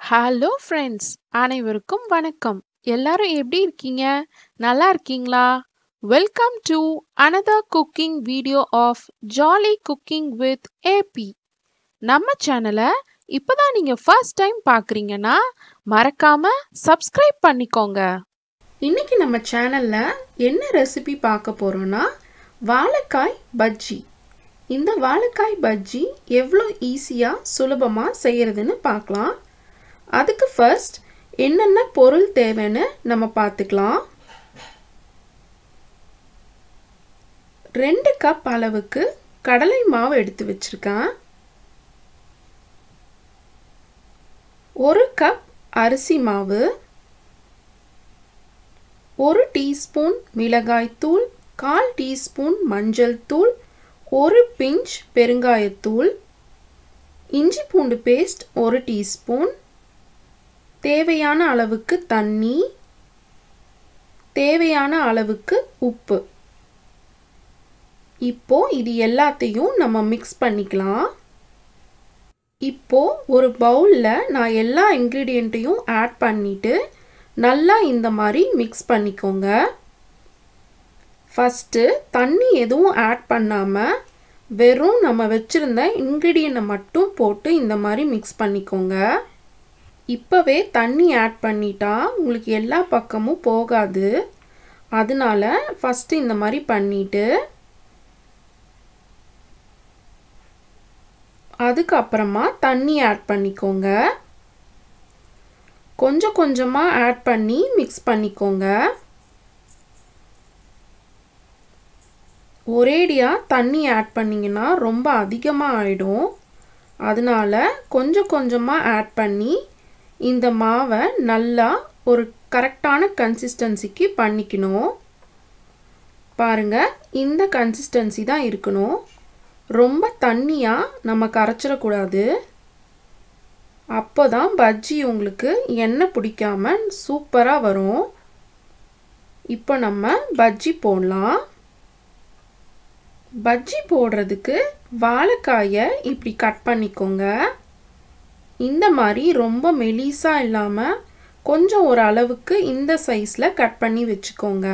hello friends அனைவருக்கும் வணக்கம் எல்லாரும் எப்படி இருக்கீங்க நல்லா இருக்கீங்களா welcome to another cooking video of jolly cooking with AB நம்ம சேனலை இப்போதான் நீங்கள் ஃபர்ஸ்ட் டைம் பார்க்குறீங்கன்னா மறக்காம சப்ஸ்கிரைப் பண்ணிக்கோங்க இன்னைக்கு நம்ம சேனலில் என்ன ரெசிபி பார்க்க போகிறோன்னா வாழைக்காய் பஜ்ஜி இந்த வாழைக்காய் பஜ்ஜி எவ்வளோ ஈஸியாக சுலபமாக செய்கிறதுன்னு பார்க்கலாம் அதுக்கு ஃபர்ஸ்ட் என்னென்ன பொருள் தேவைன்னு நம்ம பார்த்துக்கலாம் ரெண்டு கப் அளவுக்கு கடலை மாவு எடுத்து வச்சிருக்கேன் ஒரு கப் அரிசி மாவு ஒரு டீஸ்பூன் மிளகாய்த்தூள் கால் டீஸ்பூன் மஞ்சள் தூள் ஒரு பிஞ்ச் பெருங்காயத்தூள் இஞ்சி பூண்டு பேஸ்ட் ஒரு டீஸ்பூன் தேவையான அளவுக்கு தண்ணி தேவையான அளவுக்கு உப்பு இப்போ இது எல்லாத்தையும் நம்ம மிக்ஸ் பண்ணிக்கலாம் இப்போ ஒரு பவுலில் நான் எல்லா இன்க்ரீடியண்ட்டையும் ஆட் பண்ணிட்டு நல்லா இந்த மாதிரி மிக்ஸ் பண்ணிக்கோங்க ஃபஸ்ட்டு தண்ணி எதுவும் ஆட் பண்ணாமல் வெறும் நம்ம வச்சுருந்த இன்க்ரீடியண்ட்டை மட்டும் போட்டு இந்த மாதிரி மிக்ஸ் பண்ணிக்கோங்க இப்போவே தண்ணி ஆட் பண்ணிட்டா உங்களுக்கு எல்லா பக்கமும் போகாது அதனால ஃபஸ்ட்டு இந்த மாதிரி பண்ணிவிட்டு அதுக்கப்புறமா தண்ணி ஆட் பண்ணிக்கோங்க கொஞ்சம் கொஞ்சமாக ஆட் பண்ணி மிக்ஸ் பண்ணிக்கோங்க ஒரேடியாக தண்ணி ஆட் பண்ணிங்கன்னா ரொம்ப அதிகமாக ஆகிடும் அதனால கொஞ்சம் கொஞ்சமாக ஆட் பண்ணி இந்த மாவை நல்லா ஒரு கரெக்டான கன்சிஸ்டன்சிக்கு பண்ணிக்கணும் பாருங்கள் இந்த கன்சிஸ்டன்சி தான் இருக்கணும் ரொம்ப தண்ணியாக நம்ம கரைச்சிடக்கூடாது அப்போ தான் பஜ்ஜி உங்களுக்கு எண்ணெய் பிடிக்காம சூப்பராக வரும் இப்போ நம்ம பஜ்ஜி போடலாம் பஜ்ஜி போடுறதுக்கு வாழைக்காயை இப்படி கட் பண்ணிக்கோங்க இந்த மாதிரி ரொம்ப மெலிசாக இல்லாமல் கொஞ்சம் ஒரு அளவுக்கு இந்த சைஸில் கட் பண்ணி வச்சுக்கோங்க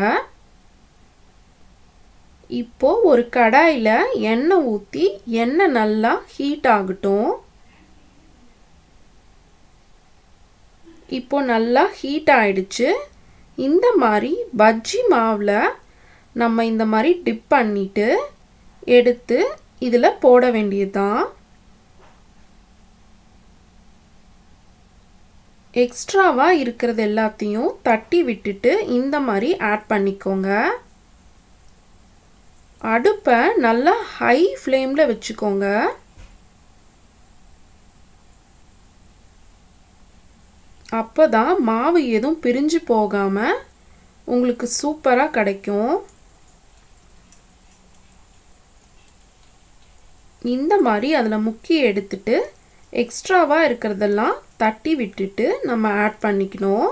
இப்போ ஒரு கடாயில் எண்ணெய் ஊற்றி எண்ணெய் நல்லா ஹீட் ஆகட்டும் இப்போ நல்லா ஹீட் ஆயிடுச்சு இந்த மாதிரி பஜ்ஜி மாவில் நம்ம இந்த மாதிரி டிப் பண்ணிட்டு எடுத்து இதில் போட வேண்டியதுதான் எக்ஸ்ட்ராவாக இருக்கிறது எல்லாத்தையும் தட்டி விட்டுட்டு இந்த மாதிரி ஆட் பண்ணிக்கோங்க அடுப்பை நல்லா ஹை ஃப்ளேமில் வச்சுக்கோங்க அப்போ தான் மாவு எதுவும் பிரிஞ்சு போகாமல் உங்களுக்கு சூப்பராக கிடைக்கும் இந்த மாதிரி அதில் முக்கி எடுத்துட்டு எக்ஸ்ட்ராவாக இருக்கிறதெல்லாம் தட்டி விட்டுட்டு நம்ம ஆட் பண்ணிக்கணும்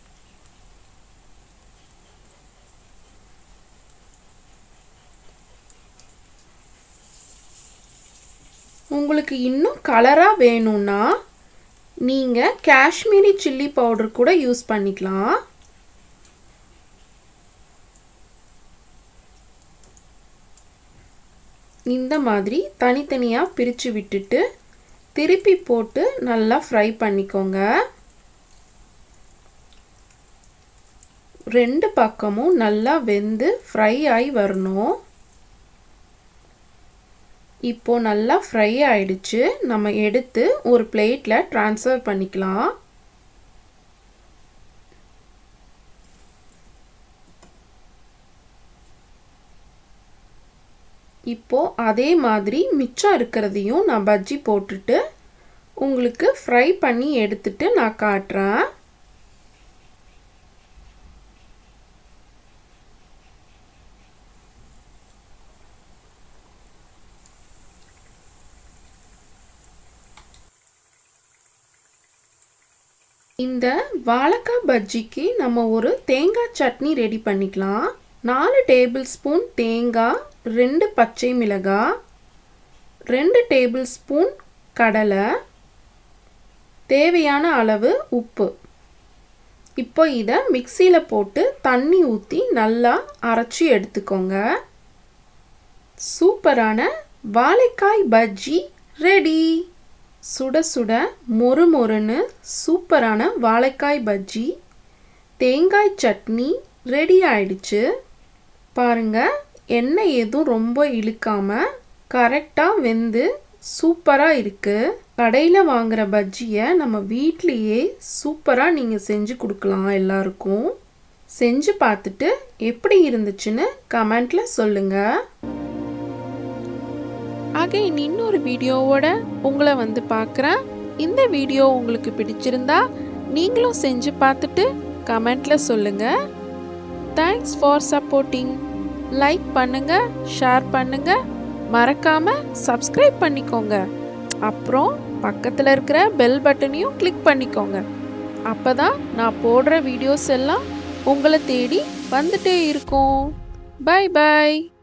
உங்களுக்கு இன்னும் கலராக வேணும்னா நீங்கள் காஷ்மீரி சில்லி பவுடர் கூட யூஸ் பண்ணிக்கலாம் இந்த மாதிரி தனித்தனியாக பிரித்து விட்டுட்டு திருப்பி போட்டு நல்லா ஃப்ரை பண்ணிக்கோங்க ரெண்டு பக்கமும் நல்லா வெந்து ஃப்ரை ஆகி வரணும் இப்போ நல்லா ஃப்ரை ஆயிடுச்சு நம்ம எடுத்து ஒரு பிளேட்டில் ட்ரான்ஸ்ஃபர் பண்ணிக்கலாம் இப்போ அதே மாதிரி மிச்சம் இருக்கிறதையும் நான் பஜ்ஜி போட்டுட்டு உங்களுக்கு ஃப்ரை பண்ணி எடுத்துட்டு நான் காட்டுறேன் இந்த வாழைக்காய் பஜ்ஜிக்கு நம்ம ஒரு தேங்காய் சட்னி ரெடி பண்ணிக்கலாம் நாலு டேபிள் ஸ்பூன் தேங்காய் ரெண்டு பச்சை மிளகாய் ரெண்டு டேபிள் ஸ்பூன் கடலை தேவையான அளவு உப்பு இப்போ இதை மிக்சியில் போட்டு தண்ணி ஊற்றி நல்லா அரைச்சி எடுத்துக்கோங்க சூப்பரான வாழைக்காய் பஜ்ஜி ரெடி சுட சுட மொறு மொறுன்னு சூப்பரான வாழைக்காய் பஜ்ஜி தேங்காய் சட்னி ரெடி ஆயிடுச்சு பாருங்க எண்ணெய் எதுவும் ரொம்ப இழுக்காம கரெக்டாக வெந்து சூப்பராக இருக்குது கடையில் வாங்குற பஜ்ஜியை நம்ம வீட்லேயே சூப்பராக நீங்கள் செஞ்சு கொடுக்கலாம் எல்லாருக்கும் செஞ்சு பார்த்துட்டு எப்படி இருந்துச்சுன்னு கமெண்ட்டில் சொல்லுங்கள் அகைன் இன்னொரு வீடியோவோட உங்களை வந்து பார்க்குறேன் இந்த வீடியோ உங்களுக்கு பிடிச்சிருந்தா நீங்களும் செஞ்சு பார்த்துட்டு கமெண்ட்டில் சொல்லுங்கள் தேங்க்ஸ் ஃபார் சப்போர்ட்டிங் லைக் பண்ணுங்கள் ஷேர் பண்ணுங்கள் மறக்காமல் சப்ஸ்கிரைப் பண்ணிக்கோங்க அப்புறம் பக்கத்தில் இருக்கிற பெல் பட்டனையும் கிளிக் பண்ணிக்கோங்க அப்போ தான் நான் போடுற வீடியோஸ் எல்லாம் உங்களை தேடி வந்துட்டே இருக்கும் பை பை